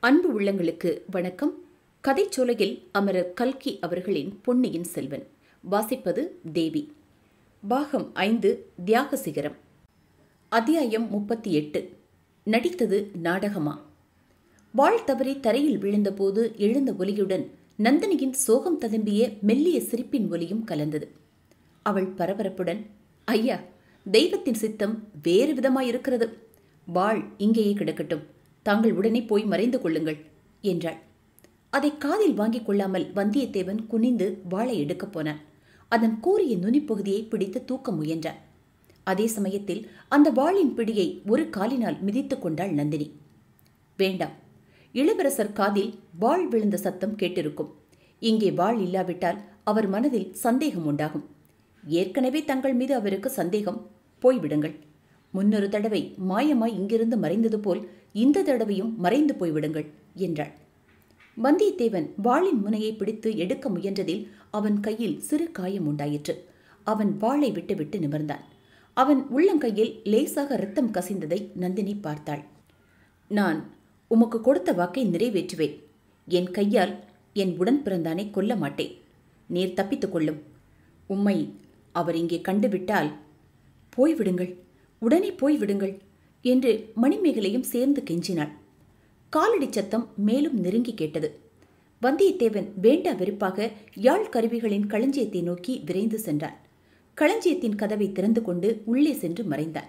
அன்பு உள்ளங்களுக்கு வணக்கம் கதைச்சோலையில் அமரர் கல்கி அவர்களின் பொன்னியின் செல்வன் வாசிப்பது தேவி பாகம் ஐந்து தியாக சிகரம் அத்தியாயம் முப்பத்தி எட்டு நடித்தது நாடகமா வாழ் தவறி தரையில் விழுந்தபோது எழுந்த ஒலியுடன் நந்தினியின் சோகம் ததும்பிய மெல்லிய சிரிப்பின் ஒலியும் கலந்தது அவள் பரபரப்புடன் ஐயா தெய்வத்தின் சித்தம் வேறு விதமாயிருக்கிறது வாழ் இங்கேயே கிடக்கட்டும் தாங்கள் உடனே போய் மறைந்து கொள்ளுங்கள் என்றாள் அதை காதில் வாங்கிக் கொள்ளாமல் வந்தியத்தேவன் குனிந்து வாளை எடுக்கப் போனான் அதன் கூரிய நுனிப்பகுதியை பிடித்து தூக்க முயன்றான் அதே சமயத்தில் அந்த வாளின் பிடியை ஒரு காலினால் மிதித்துக் கொண்டாள் நந்தினி வேண்டாம் இளவரசர் காதில் வாள் விழுந்த சத்தம் கேட்டிருக்கும் இங்கே வாள் இல்லாவிட்டால் அவர் மனதில் சந்தேகம் உண்டாகும் ஏற்கனவே தங்கள் மீது அவருக்கு சந்தேகம் போய்விடுங்கள் முன்னொரு தடவை மாயமாய் இங்கிருந்து மறைந்தது போல் இந்த தடவையும் மறைந்து போய்விடுங்கள் என்றாள் வந்தியத்தேவன் வாளின் முனையை பிடித்து எடுக்க முயன்றதில் அவன் கையில் சிறு காயம் உண்டாயிற்று அவன் வாளை விட்டுவிட்டு நிமிர்ந்தான் அவன் உள்ளங்கையில் லேசாக இரத்தம் கசிந்ததை நந்தினி பார்த்தாள் நான் உமக்கு கொடுத்த வாக்கை நிறைவேற்றுவேன் என் கையால் என் உடன் பிறந்தானை கொல்ல மாட்டேன் நீர் தப்பித்துக் கொள்ளும் உம்மை அவர் இங்கே கண்டுவிட்டால் போய்விடுங்கள் உடனே போய்விடுங்கள் என்று மணிமேகலையும் சேர்ந்து கெஞ்சினாள் காலடி சத்தம் மேலும் நெருங்கி கேட்டது வந்தியத்தேவன் வேண்டா வெறுப்பாக யாழ் கருவிகளின் களஞ்சியத்தை நோக்கி விரைந்து சென்றான் களஞ்சியத்தின் கதவை திறந்து கொண்டு உள்ளே சென்று மறைந்தான்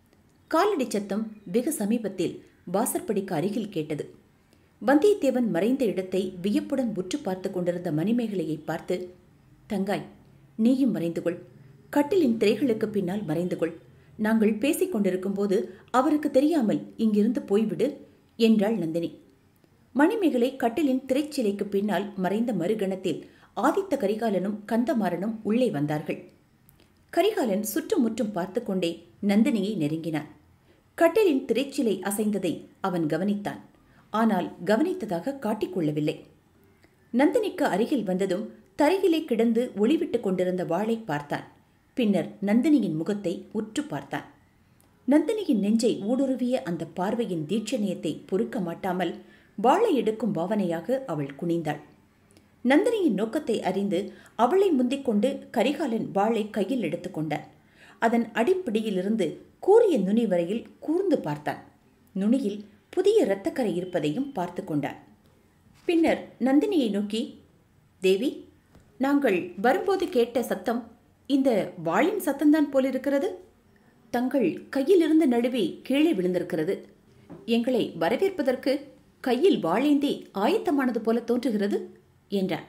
காலடி சத்தம் வெகு சமீபத்தில் வாசற்படிக்கு அருகில் கேட்டது வந்தியத்தேவன் மறைந்த இடத்தை வியப்புடன் உற்று பார்த்து கொண்டிருந்த மணிமேகலையை பார்த்து தங்காய் நீயும் மறைந்து கொள் கட்டிலின் திரைகளுக்கு பின்னால் மறைந்து கொள் நாங்கள் பேசிக் கொண்டிருக்கும் போது அவருக்கு தெரியாமல் இங்கிருந்து போய்விடு என்றாள் நந்தினி மணிமேகலை கட்டிலின் திரைச்சிலைக்கு பின்னால் மறைந்த மறுகணத்தில் ஆதித்த கரிகாலனும் கந்தமாறனும் உள்ளே வந்தார்கள் கரிகாலன் சுற்றுமுற்றும் பார்த்து கொண்டே நந்தினியை நெருங்கினான் கட்டிலின் திரைச்சிலை அசைந்ததை அவன் கவனித்தான் ஆனால் கவனித்ததாக காட்டிக்கொள்ளவில்லை நந்தினிக்கு அருகில் வந்ததும் தரையிலே கிடந்து ஒளிவிட்டுக் கொண்டிருந்த வாளை பார்த்தான் பின்னர் நந்தினியின் முகத்தை உற்று பார்த்தான் நந்தினியின் நெஞ்சை ஊடுருவிய அந்த பார்வையின் தீட்சணியத்தை பொறுக்க மாட்டாமல் வாளை எடுக்கும் பாவனையாக அவள் குனிந்தாள் நந்தினியின் நோக்கத்தை அறிந்து அவளை முந்திக் கொண்டு கரிகாலன் வாளை கையில் எடுத்துக்கொண்டான் அதன் அடிப்பிடியிலிருந்து கூறிய நுனி வரையில் கூர்ந்து பார்த்தான் நுனியில் புதிய இரத்தக்கரை இருப்பதையும் பார்த்து கொண்டான் பின்னர் நந்தினியை நோக்கி தேவி நாங்கள் வரும்போது கேட்ட சத்தம் இந்த வாளின் சத்தம்தான் போலிருக்கிறது தங்கள் கையிலிருந்து நழுவி கீழே விழுந்திருக்கிறது எங்களை வரவேற்பதற்கு கையில் வாழேந்தி ஆயத்தமானது போல தோன்றுகிறது என்றான்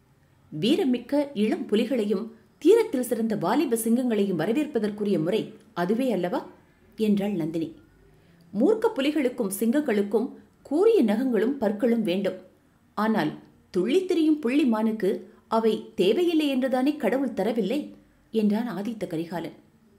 வீரமிக்க இளம் புலிகளையும் தீரத்தில் சிறந்த வாலிப சிங்கங்களையும் வரவேற்பதற்குரிய முறை அதுவே அல்லவா என்றாள் நந்தினி மூர்க்க புலிகளுக்கும் சிங்கங்களுக்கும் கூறிய நகங்களும் பற்களும் வேண்டும் ஆனால் துள்ளித் திரியும் புள்ளிமானுக்கு அவை தேவையில்லை என்றுதானே கடவுள் தரவில்லை என்றான் ஆதித்த கரிகாலன்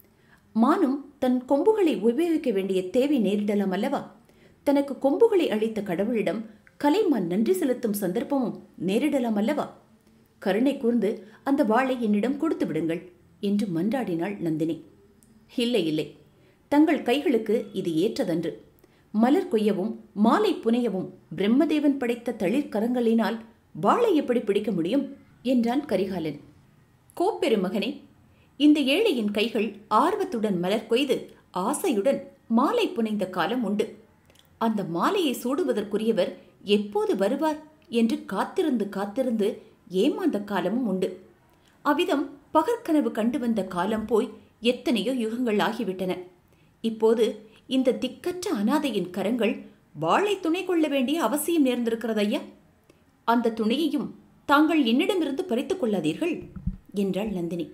மானும் தன் கொம்புகளை உபயோகிக்க வேண்டிய தேவை நேரிடலாம் அல்லவா தனக்கு கொம்புகளை அளித்த கடவுளிடம் கலைமான் நன்றி செலுத்தும் சந்தர்ப்பமும் நேரிடலாம் அல்லவா கருணை கூர்ந்து அந்த வாளை என்னிடம் கொடுத்து விடுங்கள் என்று மன்றாடினாள் நந்தினி இல்லை இல்லை தங்கள் கைகளுக்கு இது ஏற்றதன்று மலர் கொய்யவும் மாலை புனையவும் பிரம்மதேவன் படைத்த தளிர் கரங்களினால் வாளை எப்படி பிடிக்க முடியும் என்றான் கரிகாலன் கோப்பெருமகனே இந்த ஏழையின் கைகள் ஆர்வத்துடன் மலர் கொய்து ஆசையுடன் மாலை புனைந்த காலம் உண்டு அந்த மாலையை சூடுவதற்குரியவர் எப்போது வருவார் என்று காத்திருந்து காத்திருந்து ஏமாந்த காலமும் உண்டு அவ்விதம் பகற்கனவு கண்டு வந்த காலம் போய் எத்தனையோ யுகங்கள் ஆகிவிட்டன இப்போது இந்த திக்கற்ற அனாதையின் கரங்கள் வாளை துணை கொள்ள வேண்டிய அவசியம் நேர்ந்திருக்கிறதையா அந்த துணையையும் தாங்கள் என்னிடமிருந்து பறித்துக் கொள்ளாதீர்கள் என்றாள் நந்தினி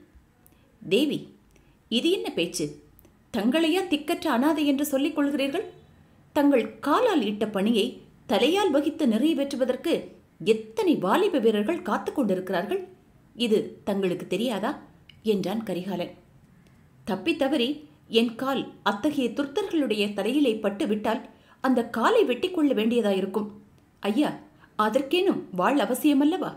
தேவி இது என்ன பேச்சு தங்களையா திக்கற்ற அனாதை என்று சொல்லிக் கொள்கிறீர்கள் தங்கள் காலால் இட்ட பணியை தலையால் வகித்து நிறைவேற்றுவதற்கு எத்தனை வாலிப வீரர்கள் காத்து கொண்டிருக்கிறார்கள் இது தங்களுக்கு தெரியாதா என்றான் கரிகாலன் தப்பி தவறி என் கால் அத்தகைய துர்த்தர்களுடைய தலையிலே பட்டு விட்டால் அந்த காலை வெட்டி கொள்ள வேண்டியதாயிருக்கும் ஐயா அதற்கேனும் வாழ் அவசியமல்லவா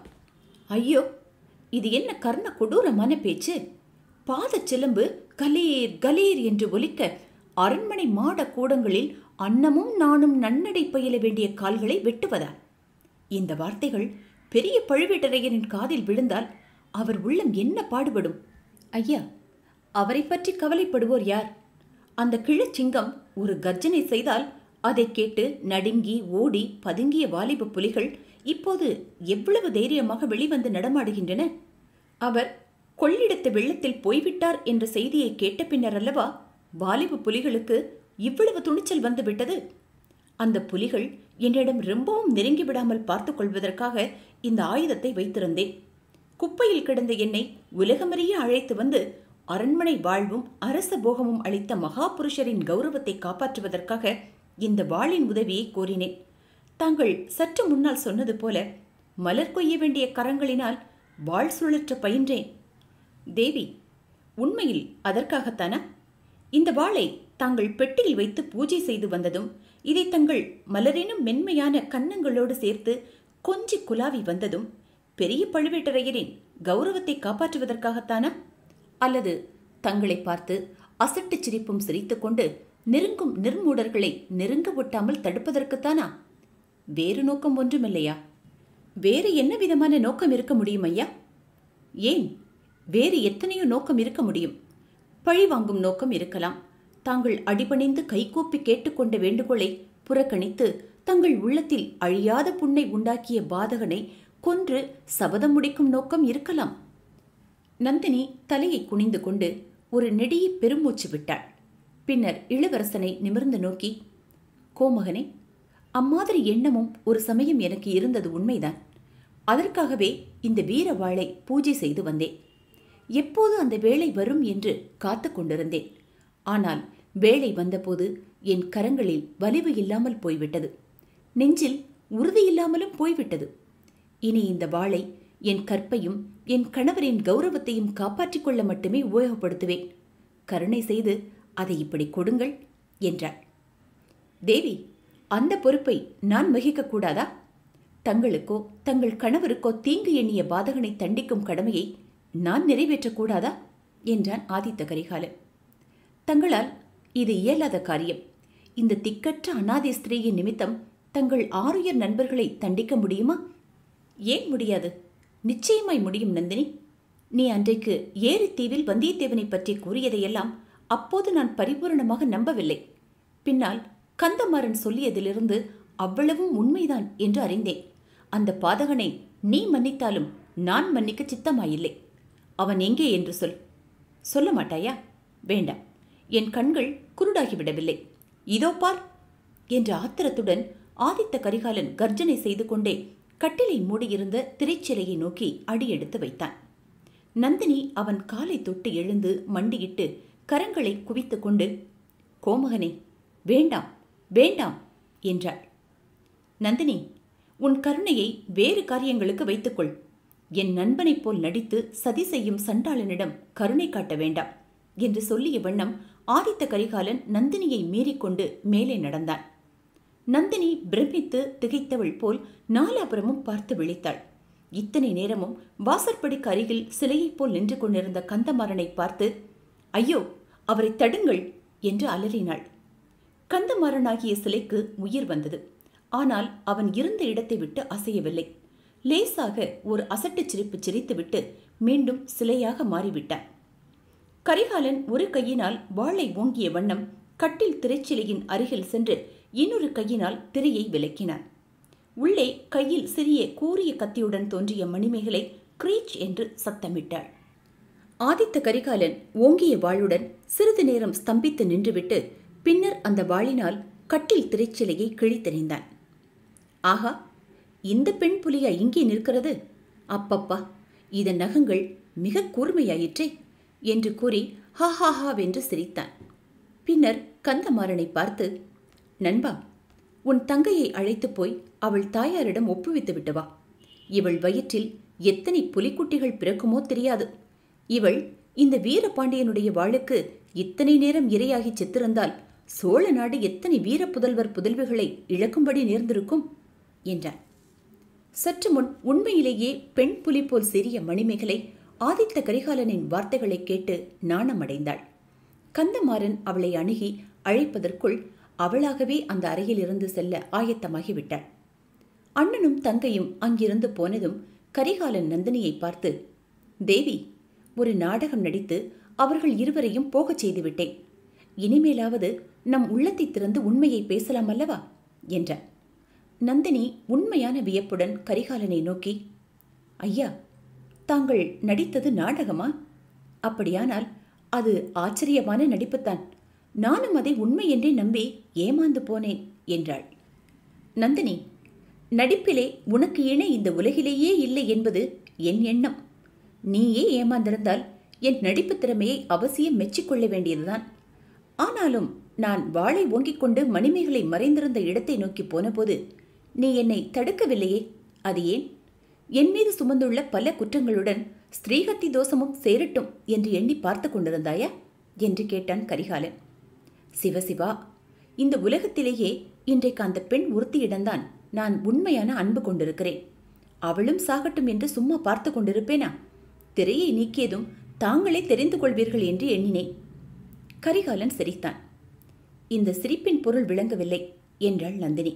ஐயோ இது என்ன கர்ண கொடூரமான பேச்சு பாதச் சிலம்பு கலீர் கலீர் என்று ஒலிக்க அரண்மனை மாட கூடங்களில் அன்னமும் நானும் நன்னடை பயில வேண்டிய கால்களை வெட்டுவதா இந்த வார்த்தைகள் பெரிய பழுவேட்டரையரின் காதில் விழுந்தால் அவர் உள்ளம் என்ன பாடுபடும் ஐயா அவரை பற்றி கவலைப்படுவோர் யார் அந்த கிழச்சிங்கம் ஒரு கர்ஜனை செய்தால் அதை கேட்டு நடுங்கி ஓடி பதுங்கிய வாலிப புலிகள் இப்போது எவ்வளவு தைரியமாக வெளிவந்து நடமாடுகின்றன அவர் கொள்ளிடத்து வெள்ளத்தில் போய்விட்டார் என்ற செய்தியை கேட்ட பின்னர் அல்லவா வாலிப புலிகளுக்கு இவ்வளவு துணிச்சல் வந்து விட்டது அந்த புலிகள் என்னிடம் ரொம்பவும் நெருங்கி விடாமல் பார்த்துக் கொள்வதற்காக இந்த ஆயுதத்தை வைத்திருந்தேன் குப்பையில் கிடந்த என்னை உலகமறிய அழைத்து வந்து அரண்மனை வாழ்வும் அரச போகமும் அளித்த மகாபுருஷரின் கௌரவத்தை காப்பாற்றுவதற்காக இந்த வாளின் உதவியை கோரினேன் தாங்கள் சற்று முன்னால் சொன்னது போல மலர் கொய்ய வேண்டிய கரங்களினால் வாழ் சுழற்ற பயின்றேன் தேவி உண்மையில் அதற்காகத்தானா இந்த வாளை தாங்கள் பெட்டியில் வைத்து பூஜை செய்து வந்ததும் இதை தங்கள் மலரினும் மென்மையான கன்னங்களோடு சேர்த்து கொஞ்சி குலாவி வந்ததும் பெரிய பழுவேட்டரையரின் கௌரவத்தை காப்பாற்றுவதற்காகத்தானா அல்லது தங்களை பார்த்து அசட்டுச் சிரிப்பும் சிரித்துக்கொண்டு நெருங்கும் நிர்மூடர்களை நெருங்க ஒட்டாமல் தடுப்பதற்குத்தானா வேறு நோக்கம் ஒன்றுமில்லையா வேறு என்ன விதமான நோக்கம் இருக்க முடியும் ஐயா ஏன் வேறு எத்தனையோ நோக்கம் இருக்க முடியும் பழி வாங்கும் நோக்கம் இருக்கலாம் தாங்கள் அடிபணிந்து கைகூப்பி கேட்டுக்கொண்ட வேண்டுகோளை புறக்கணித்து தங்கள் உள்ளத்தில் அழியாத புண்ணை உண்டாக்கிய பாதகனை கொன்று சபதம் முடிக்கும் நோக்கம் இருக்கலாம் நந்தினி தலையை குனிந்து கொண்டு ஒரு நெடிய பெருமூச்சு விட்டாள் பின்னர் இளவரசனை நிமிர்ந்து நோக்கி கோமகனே அம்மாதிரி எண்ணமும் ஒரு சமயம் எனக்கு இருந்தது உண்மைதான் அதற்காகவே இந்த வீர வாளை பூஜை செய்து வந்தேன் எப்போது அந்த வேளை வரும் என்று காத்து கொண்டிருந்தேன் ஆனால் வேளை வந்தபோது என் கரங்களில் வலிவு இல்லாமல் போய்விட்டது நெஞ்சில் உறுதியில்லாமலும் போய்விட்டது இனி இந்த வாளை என் கற்பையும் என் கணவரின் கௌரவத்தையும் காப்பாற்றிக் கொள்ள மட்டுமே உபயோகப்படுத்துவேன் கருணை செய்து அதை இப்படி கொடுங்கள் என்றாள் தேவி அந்த பொறுப்பை நான் வகிக்கக் கூடாதா தங்களுக்கோ தங்கள் கணவருக்கோ தீங்கு எண்ணிய பாதகனை தண்டிக்கும் கடமையை நான் நிறைவேற்றக்கூடாதா என்றான் ஆதித்த கரிகாலன் தங்களால் இது இயலாத காரியம் இந்த திக்கற்ற அனாதை ஸ்திரீயின் நிமித்தம் தங்கள் ஆறுயர் நண்பர்களை தண்டிக்க முடியுமா ஏன் முடியாது நிச்சயமாய் முடியும் நந்தினி நீ அன்றைக்கு ஏரித்தீவில் வந்தியத்தேவனை பற்றி கூறியதையெல்லாம் அப்போது நான் பரிபூரணமாக நம்பவில்லை பின்னால் கந்தமாறன் சொல்லியதிலிருந்து அவ்வளவும் உண்மைதான் என்று அறிந்தேன் அந்த பாதகனை நீ மன்னித்தாலும் நான் மன்னிக்க சித்தமாயில்லை அவன் எங்கே என்று சொல் சொல்ல மாட்டாயா வேண்டாம் என் கண்கள் குருடாகிவிடவில்லை இதோ பார் என்ற ஆத்திரத்துடன் ஆதித்த கரிகாலன் கர்ஜனை செய்து கொண்டே கட்டிலை மூடியிருந்த திரைச்சிலையை நோக்கி அடியெடுத்து வைத்தான் நந்தினி அவன் காலை தொட்டு எழுந்து மண்டியிட்டு கரங்களை குவித்துக் கொண்டு கோமகனே வேண்டாம் வேண்டாம் என்றாள் நந்தினி உன் கருணையை வேறு காரியங்களுக்கு வைத்துக்கொள் என் நண்பனைப் போல் நடித்து சதி செய்யும் சண்டாளனிடம் கருணை காட்ட வேண்டாம் என்று சொல்லிய வண்ணம் ஆதித்த கரிகாலன் நந்தினியை மீறிக்கொண்டு மேலே நடந்தான் நந்தினி பிரமித்து திகைத்தவள் போல் நாலாபுரமும் பார்த்து விழித்தாள் இத்தனை நேரமும் வாசற்படிக்கு அருகில் சிலையைப் போல் நின்று கொண்டிருந்த கந்தமாறனை பார்த்து ஐயோ அவரை தடுங்கள் என்று அலறினாள் கந்தமாறனாகிய சிலைக்கு உயிர் வந்தது ஆனால் அவன் இருந்த இடத்தை விட்டு அசையவில்லை லேசாக ஒரு அசட்டுச் சிரிப்பு சிரித்துவிட்டு மீண்டும் சிலையாக மாறிவிட்டான் கரிகாலன் ஒரு கையினால் வாளை ஓங்கிய வண்ணம் கட்டில் திரைச்சிலையின் அருகில் சென்று இன்னொரு கையினால் திரையை விலக்கினான் உள்ளே கையில் சிறிய கூரிய கத்தியுடன் தோன்றிய மணிமேகலை கிரீச் என்று சத்தமிட்டாள் ஆதித்த கரிகாலன் ஓங்கிய வாளுடன் சிறிது நேரம் ஸ்தம்பித்து நின்றுவிட்டு பின்னர் அந்த வாளினால் கட்டில் திரைச்சிலையை கிழித்தெறிந்தான் ஆஹா இந்த பெண் புலியா இங்கே நிற்கிறது அப்பப்பா இதன் நகங்கள் மிக கூர்மையாயிற்றே என்று கூறி ஹா ஹா ஹாவென்று சிரித்தான் பின்னர் கந்தமாறனை பார்த்து நண்பா உன் தங்கையை அழைத்துப் போய் அவள் தாயாரிடம் ஒப்புவித்து விட்டு வா இவள் வயிற்றில் எத்தனை புலிக்குட்டிகள் பிறக்குமோ தெரியாது இவள் இந்த வீரபாண்டியனுடைய வாளுக்கு இத்தனை நேரம் இரையாகி செத்திருந்தால் சோழ நாடு எத்தனை வீர புதல்வர் புதல்விகளை இழக்கும்படி நேர்ந்திருக்கும் என்றான் சற்று முன் உண்மையிலேயே பெண் புலி போல் சிறிய மணிமேகலை ஆதித்த கரிகாலனின் வார்த்தைகளை கேட்டு நாணமடைந்தாள் கந்தமாறன் அவளை அணுகி அழைப்பதற்குள் அவளாகவே அந்த அறையிலிருந்து செல்ல ஆயத்தமாகிவிட்டாள் அண்ணனும் தங்கையும் அங்கிருந்து போனதும் கரிகாலன் நந்தினியை பார்த்து தேவி ஒரு நாடகம் நடித்து அவர்கள் இருவரையும் போகச் செய்துவிட்டேன் இனிமேலாவது நம் உள்ளத்தை திறந்து உண்மையை பேசலாம் அல்லவா என்றார் நந்தினி உண்மையான வியப்புடன் கரிகாலனை நோக்கி ஐயா தாங்கள் நடித்தது நாடகமா அப்படியானால் அது ஆச்சரியமான நடிப்புத்தான் நானும் அதை உண்மை என்றே நம்பி ஏமாந்து போனேன் என்றாள் நந்தினி நடிப்பிலே உனக்கு இணை இந்த உலகிலேயே இல்லை என்பது என் எண்ணம் நீயே ஏமாந்திருந்தால் என் நடிப்பு திறமையை அவசியம் மெச்சிக்கொள்ள வேண்டியதுதான் ஆனாலும் நான் வாளை ஓங்கிக் கொண்டு மணிமேகலை மறைந்திருந்த இடத்தை நோக்கி போனபோது நீ என்னை தடுக்கவில்லையே அது ஏன் என் மீது சுமந்துள்ள பல குற்றங்களுடன் ஸ்ரீஹத்தி தோஷமும் சேரட்டும் என்று எண்ணி பார்த்து கொண்டிருந்தாயா என்று கேட்டான் கரிகாலன் சிவசிவா இந்த உலகத்திலேயே இன்றைக்கு அந்த பெண் ஒருத்தியிடம்தான் நான் உண்மையான அன்பு கொண்டிருக்கிறேன் அவளும் சாகட்டும் என்று சும்மா பார்த்து கொண்டிருப்பேனா திரையை நீக்கியதும் தாங்களே தெரிந்து கொள்வீர்கள் என்று எண்ணினேன் கரிகாலன் சிரித்தான் இந்த சிரிப்பின் பொருள் விளங்கவில்லை என்றாள் நந்தினி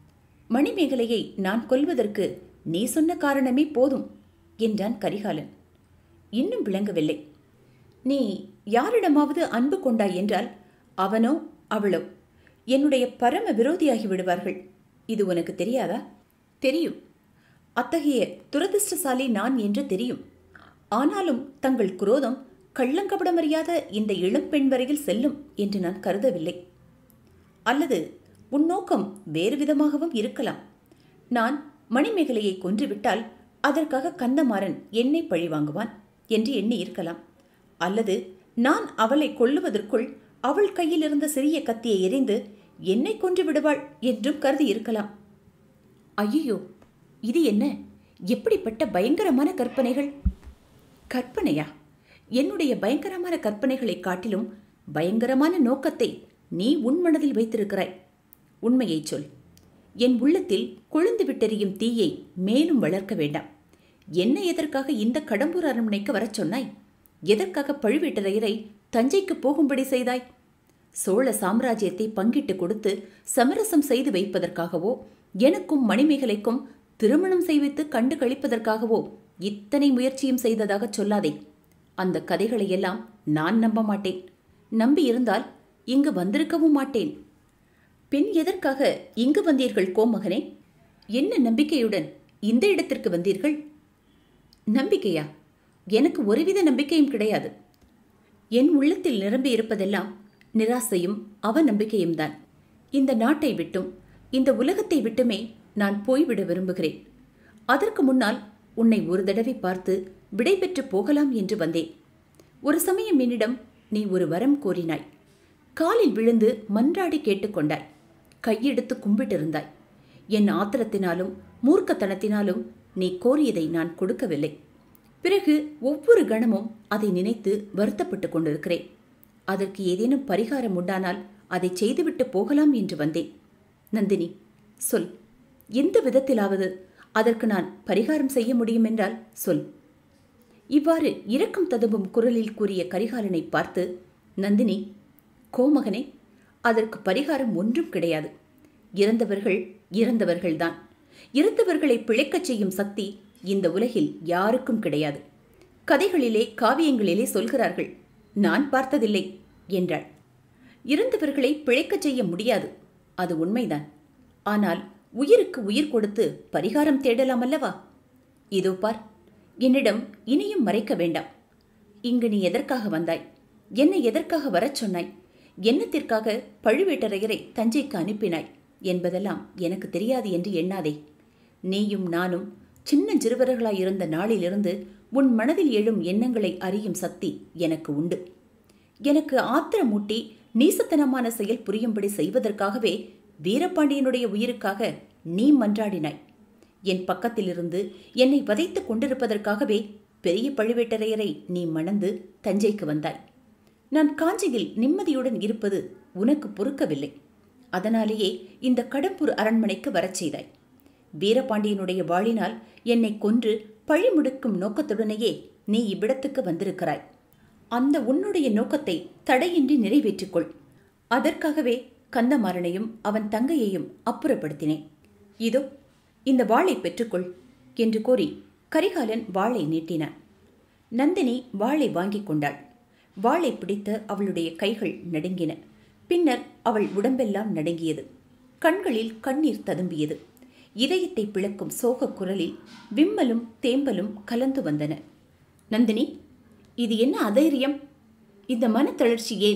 மணிமேகலையை நான் கொல்வதற்கு நீ சொன்ன காரணமே போதும் என்றான் கரிகாலன் இன்னும் விளங்கவில்லை நீ யாரிடமாவது அன்பு கொண்டாய் என்றால் அவனோ அவளோ என்னுடைய பரம விரோதியாகி விடுவார்கள் இது உனக்கு தெரியாதா தெரியும் அத்தகைய துரதிருஷ்டசாலி நான் என்று தெரியும் ஆனாலும் தங்கள் குரோதம் கள்ளங்கபடமறியாத இந்த இளம் பெண் வரையில் செல்லும் என்று நான் கருதவில்லை அல்லது உன் நோக்கம் வேறு விதமாகவும் இருக்கலாம் நான் மணிமேகலையை கொன்றுவிட்டால் அதற்காக கந்தமாறன் என்னை பழிவாங்குவான் என்று எண்ணி இருக்கலாம் அல்லது நான் அவளை கொல்லுவதற்குள் அவள் கையில் இருந்த சிறிய கத்தியை எரிந்து என்னை கொன்று விடுவாள் என்றும் கருதி இருக்கலாம் ஐயோ இது என்ன எப்படிப்பட்ட பயங்கரமான கற்பனைகள் கற்பனையா என்னுடைய பயங்கரமான கற்பனைகளை காட்டிலும் பயங்கரமான நோக்கத்தை நீ உன் மனதில் வைத்திருக்கிறாய் உண்மையை சொல் என் உள்ளத்தில் கொழுந்து விட்டெறியும் தீயை மேலும் வளர்க்க வேண்டாம் என்ன எதற்காக இந்த கடம்பூர் அரண்மனைக்கு வரச் சொன்னாய் எதற்காக பழுவேட்டரையரை தஞ்சைக்கு போகும்படி செய்தாய் சோழ சாம்ராஜ்யத்தை பங்கிட்டு கொடுத்து சமரசம் செய்து வைப்பதற்காகவோ எனக்கும் மணிமேகலைக்கும் திருமணம் செய்வித்து கண்டு கழிப்பதற்காகவோ இத்தனை முயற்சியும் செய்ததாக சொல்லாதே அந்த கதைகளையெல்லாம் நான் நம்ப மாட்டேன் நம்பியிருந்தால் இங்கு வந்திருக்கவும் மாட்டேன் பின் எதற்காக இங்கு வந்தீர்கள் கோமகனே என்ன நம்பிக்கையுடன் இந்த இடத்திற்கு வந்தீர்கள் நம்பிக்கையா எனக்கு ஒருவித நம்பிக்கையும் கிடையாது என் உள்ளத்தில் நிரம்பி இருப்பதெல்லாம் நிராசையும் அவநம்பிக்கையும் தான் இந்த நாட்டை விட்டும் இந்த உலகத்தை விட்டுமே நான் போய்விட விரும்புகிறேன் அதற்கு முன்னால் உன்னை ஒரு தடவை பார்த்து விடை பெற்று போகலாம் என்று வந்தேன் ஒரு சமயம் என்னிடம் நீ ஒரு வரம் கோரினாய் காலில் விழுந்து மன்றாடி கேட்டுக்கொண்டாய் கையெடுத்து கும்பிட்டிருந்தாய் என் ஆத்திரத்தினாலும் மூர்க்கத்தனத்தினாலும் நீ கோரியதை நான் கொடுக்கவில்லை பிறகு ஒவ்வொரு கணமும் அதை நினைத்து வருத்தப்பட்டு கொண்டிருக்கிறேன் அதற்கு ஏதேனும் பரிகாரம் உண்டானால் அதை செய்துவிட்டு போகலாம் என்று வந்தேன் நந்தினி சொல் எந்த விதத்திலாவது அதற்கு நான் பரிகாரம் செய்ய முடியும் என்றால் சொல் இவ்வாறு இரக்கம் ததும்பும் குரலில் கூறிய கரிகாலனை பார்த்து நந்தினி கோமகனே அதற்கு பரிகாரம் ஒன்றும் கிடையாது இறந்தவர்கள் இறந்தவர்கள்தான் இறந்தவர்களை பிழைக்கச் செய்யும் சக்தி இந்த உலகில் யாருக்கும் கிடையாது கதைகளிலே காவியங்களிலே சொல்கிறார்கள் நான் பார்த்ததில்லை என்றாள் இறந்தவர்களை பிழைக்கச் செய்ய முடியாது அது உண்மைதான் ஆனால் உயிருக்கு உயிர் கொடுத்து பரிகாரம் தேடலாம் அல்லவா இதோ பார் என்னிடம் இனியும் மறைக்க வேண்டாம் இங்கு நீ எதற்காக வந்தாய் என்னை எதற்காக வரச் சொன்னாய் என்னத்திற்காக பழுவேட்டரையரை தஞ்சைக்கு அனுப்பினாய் என்பதெல்லாம் எனக்கு தெரியாது என்று எண்ணாதே நீயும் நானும் சின்ன சிறுவர்களாயிருந்த நாளிலிருந்து உன் மனதில் எழும் எண்ணங்களை அறியும் சக்தி எனக்கு உண்டு எனக்கு ஆத்திரமூட்டி நீசத்தனமான செயல் புரியும்படி செய்வதற்காகவே வீரபாண்டியனுடைய உயிருக்காக நீ மன்றாடினாய் என் பக்கத்திலிருந்து என்னை வதைத்துக் கொண்டிருப்பதற்காகவே பெரிய பழுவேட்டரையரை நீ மணந்து தஞ்சைக்கு வந்தாய் நான் காஞ்சியில் நிம்மதியுடன் இருப்பது உனக்கு பொறுக்கவில்லை அதனாலேயே இந்த கடம்பூர் அரண்மனைக்கு வரச் செய்தாய் வீரபாண்டியனுடைய வாளினால் என்னை கொன்று பழி முடுக்கும் நோக்கத்துடனேயே நீ இவ்விடத்துக்கு வந்திருக்கிறாய் அந்த உன்னுடைய நோக்கத்தை தடையின்றி நிறைவேற்றிக்கொள் அதற்காகவே கந்தமாறனையும் அவன் தங்கையையும் அப்புறப்படுத்தினேன் இதோ இந்த வாளை பெற்றுக்கொள் என்று கூறி கரிகாலன் வாளை நீட்டினான் நந்தினி வாளை வாங்கிக் கொண்டாள் வாளை பிடித்த அவளுடைய கைகள் நடுங்கின பின்னர் அவள் உடம்பெல்லாம் நடுங்கியது கண்களில் கண்ணீர் ததும்பியது இதயத்தை பிளக்கும் சோகக் குரலில் விம்மலும் தேம்பலும் கலந்து வந்தன நந்தினி இது என்ன அதைரியம் இந்த மனத்தளர்ச்சி ஏன்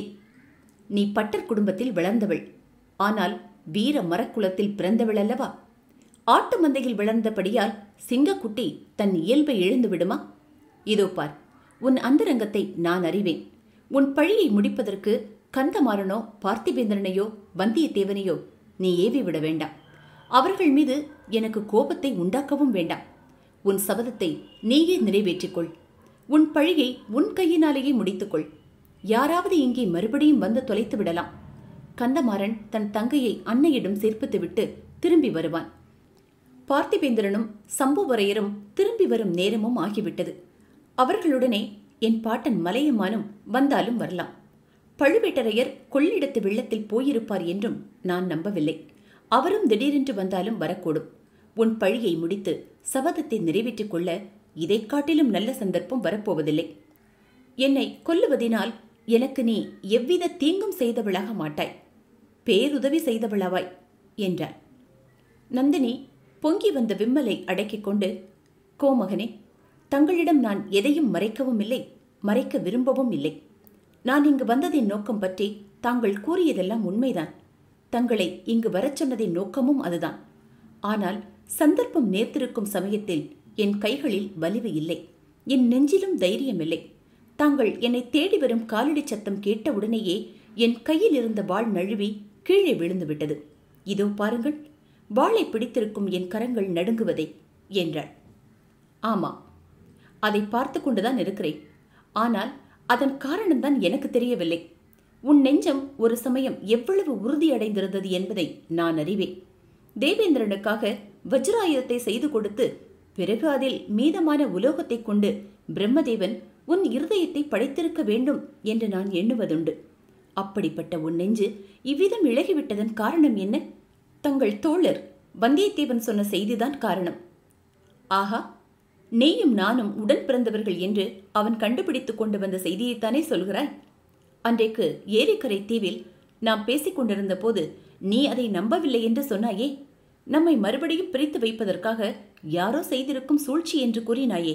நீ பட்டர் குடும்பத்தில் வளர்ந்தவள் ஆனால் வீர மரக்குலத்தில் பிறந்தவள் அல்லவா ஆட்டு மந்தையில் வளர்ந்தபடியால் சிங்கக்குட்டி தன் இயல்பை இழந்து விடுமா இதோ பார் உன் அந்தரங்கத்தை நான் அறிவேன் உன் பழியை முடிப்பதற்கு கந்தமாறனோ பார்த்திபேந்திரனையோ வந்தியத்தேவனையோ நீ ஏவி விட வேண்டாம் அவர்கள் மீது எனக்கு கோபத்தை உண்டாக்கவும் வேண்டாம் உன் சபதத்தை நீயே நிறைவேற்றிக்கொள் உன் பழியை உன் கையினாலேயே முடித்துக்கொள் யாராவது இங்கே மறுபடியும் வந்து தொலைத்து விடலாம் கந்தமாறன் தன் தங்கையை அன்னையிடம் சேர்ப்பித்துவிட்டு திரும்பி வருவான் பார்த்திபேந்திரனும் சம்புவரையரும் திரும்பி வரும் நேரமும் ஆகிவிட்டது அவர்களுடனே என் பாட்டன் மலையமானும் வந்தாலும் வரலாம் பழுவேட்டரையர் கொள்ளிடத்து வெள்ளத்தில் போயிருப்பார் என்றும் நான் நம்பவில்லை அவரும் திடீரென்று வந்தாலும் வரக்கூடும் உன் பழியை முடித்து சபதத்தை நிறைவேற்றிக் கொள்ள இதைக் காட்டிலும் நல்ல சந்தர்ப்பம் வரப்போவதில்லை என்னை கொல்லுவதினால் எனக்கு நீ எவ்வித தீங்கும் செய்தவளாக மாட்டாய் பேருதவி செய்தவளாவாய் என்றார் நந்தினி பொங்கி வந்த விம்மலை அடக்கிக் கொண்டு கோமகனே தங்களிடம் நான் எதையும் மறைக்கவும் இல்லை மறைக்க விரும்பவும் இல்லை நான் இங்கு வந்ததின் நோக்கம் பற்றி தாங்கள் கூறியதெல்லாம் உண்மைதான் தங்களை இங்கு வரச் சொன்னதின் நோக்கமும் அதுதான் ஆனால் சந்தர்ப்பம் நேர்த்திருக்கும் சமயத்தில் என் கைகளில் வலிவு இல்லை என் நெஞ்சிலும் தைரியம் இல்லை தாங்கள் என்னை தேடி வரும் காலடி சத்தம் கேட்டவுடனேயே என் கையில் இருந்த வாள் நழுவி கீழே விழுந்து விட்டது இதோ பாருங்கள் வாளை பிடித்திருக்கும் என் கரங்கள் நடுங்குவதை என்றாள் ஆமா அதை பார்த்து கொண்டுதான் இருக்கிறேன் ஆனால் அதன் காரணம்தான் எனக்கு தெரியவில்லை உன் நெஞ்சம் ஒரு சமயம் எவ்வளவு உறுதியடைந்திருந்தது என்பதை நான் அறிவேன் தேவேந்திரனுக்காக வஜ்ராயுதத்தை செய்து கொடுத்து பிறகு அதில் மீதமான உலோகத்தைக் கொண்டு பிரம்மதேவன் உன் இருதயத்தை படைத்திருக்க வேண்டும் என்று நான் எண்ணுவதுண்டு அப்படிப்பட்ட உன் நெஞ்சு இவ்விதம் இழகிவிட்டதன் காரணம் என்ன தங்கள் தோழர் வந்தியத்தேவன் சொன்ன செய்திதான் காரணம் ஆஹா நீயும் நானும் உடன் பிறந்தவர்கள் என்று அவன் கண்டுபிடித்துக் கொண்டு வந்த செய்தியைத்தானே சொல்கிறாய் அன்றைக்கு ஏரிக்கரை தீவில் நாம் பேசிக் கொண்டிருந்த போது நீ அதை நம்பவில்லை என்று சொன்னாயே நம்மை மறுபடியும் பிரித்து வைப்பதற்காக யாரோ செய்திருக்கும் சூழ்ச்சி என்று கூறினாயே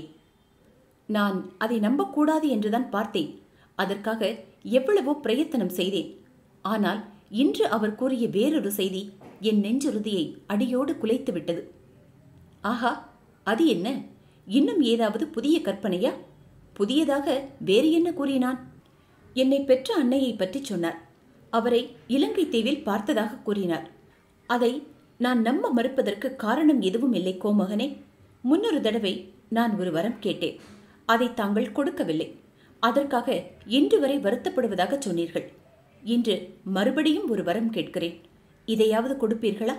நான் அதை நம்பக்கூடாது என்றுதான் பார்த்தேன் அதற்காக எவ்வளவோ பிரயத்தனம் செய்தேன் ஆனால் இன்று அவர் கூறிய வேறொரு செய்தி என் நெஞ்சுறுதியை அடியோடு குலைத்து விட்டது ஆஹா அது என்ன இன்னும் ஏதாவது புதிய கற்பனையா புதியதாக வேறு என்ன கூறினான் என்னை பெற்ற அன்னையை பற்றி சொன்னார் அவரை இலங்கை தீவில் பார்த்ததாக கூறினார் அதை நான் நம்ப மறுப்பதற்கு காரணம் எதுவும் இல்லை கோமகனே முன்னொரு தடவை நான் ஒரு வரம் கேட்டேன் அதை தாங்கள் கொடுக்கவில்லை அதற்காக இன்று வரை வருத்தப்படுவதாக சொன்னீர்கள் இன்று மறுபடியும் ஒரு வரம் கேட்கிறேன் இதையாவது கொடுப்பீர்களா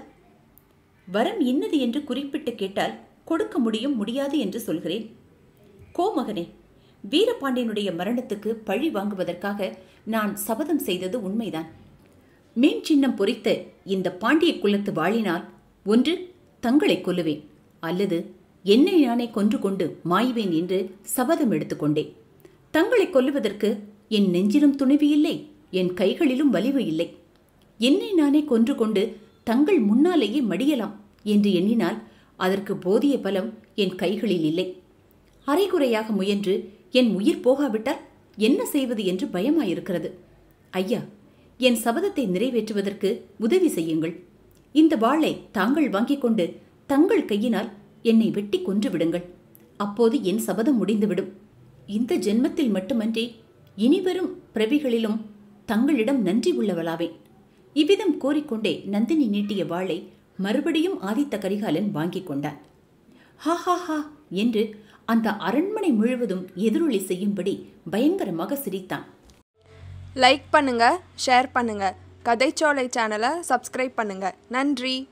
வரம் இன்னது என்று குறிப்பிட்டு கேட்டால் கொடுக்க முடியும் முடியாது என்று சொல்கிறேன் கோமகனே வீரபாண்டியனுடைய மரணத்துக்கு பழி வாங்குவதற்காக நான் சபதம் செய்தது உண்மைதான் மீன் சின்னம் பொறித்த இந்த பாண்டிய குலத்து வாழினால் ஒன்று தங்களை கொல்லுவேன் அல்லது என்னை நானே கொன்று கொண்டு மாய்வேன் என்று சபதம் எடுத்துக்கொண்டேன் தங்களை கொல்லுவதற்கு என் நெஞ்சிலும் துணிவு இல்லை என் கைகளிலும் வலிவு இல்லை என்னை நானே கொன்று கொண்டு தங்கள் முன்னாலேயே மடியலாம் என்று எண்ணினால் அதற்கு போதிய பலம் என் கைகளில் இல்லை அரைகுறையாக முயன்று என் உயிர் போகாவிட்டால் என்ன செய்வது என்று பயமாயிருக்கிறது ஐயா என் சபதத்தை நிறைவேற்றுவதற்கு உதவி செய்யுங்கள் இந்த வாளை தாங்கள் வாங்கிக் கொண்டு தங்கள் கையினால் என்னை வெட்டி கொன்று விடுங்கள் அப்போது என் சபதம் முடிந்துவிடும் இந்த ஜென்மத்தில் மட்டுமன்றி இனிவரும் பிரவிகளிலும் தங்களிடம் நன்றி உள்ளவளாவேன் இவ்விதம் கூறிக்கொண்டே நந்தினி நீட்டிய வாளை மறுபடியும் ஆதித்த கரிகாலன் வாங்கிக் கொண்டான் ஹா ஹா ஹா என்று அந்த அரண்மனை முழுவதும் எதிரொலி செய்யும்படி பயங்கரமாக சிரித்தான் லைக் பண்ணுங்க ஷேர் பண்ணுங்க கதைச்சோலை சேனலை சப்ஸ்கிரைப் பண்ணுங்க நன்றி